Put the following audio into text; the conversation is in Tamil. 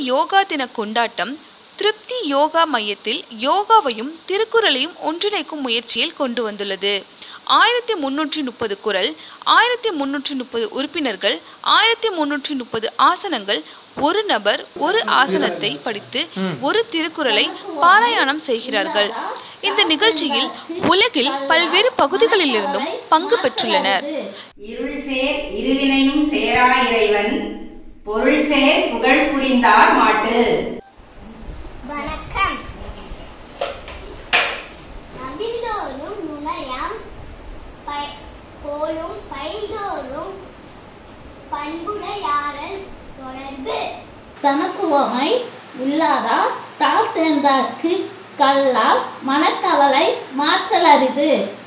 யோகா தின கொண்டாட்டம் திருப்தி யோகா மையத்தில் யோகாவையும் திருக்குறளையும் ஒன்றிணைக்கும் முயற்சியில் கொண்டு வந்துள்ளது ஆயிரத்தி முன்னூற்றி முப்பது குரல் ஆயிரத்தி முன்னூற்றி முப்பது உறுப்பினர்கள் ஆயிரத்தி முன்னூற்றி முப்பது ஆசனங்கள் ஒரு நபர் ஒரு ஆசனத்தை படித்து ஒரு திருக்குறளை பாராயணம் செய்கிறார்கள் இந்த நிகழ்ச்சியில் உலகில் பல்வேறு பகுதிகளிலிருந்தும் பங்கு பெற்றுள்ளனர் இருள் சேர் இருவினையும் சேரா இறைவன் பொருள் சேர் புகழ் புரிந்தார் மாட்டு வணக்கம் நபிதோறும் நுழையாம் பை- போலும் பைதோறும் பண்புடையாரன் தொடர்பு தனக்குவமை இல்லாதார் தாழ் சேர்ந்தார்க்கு கல்லால் மனக்கவலை மாற்றல் அரிது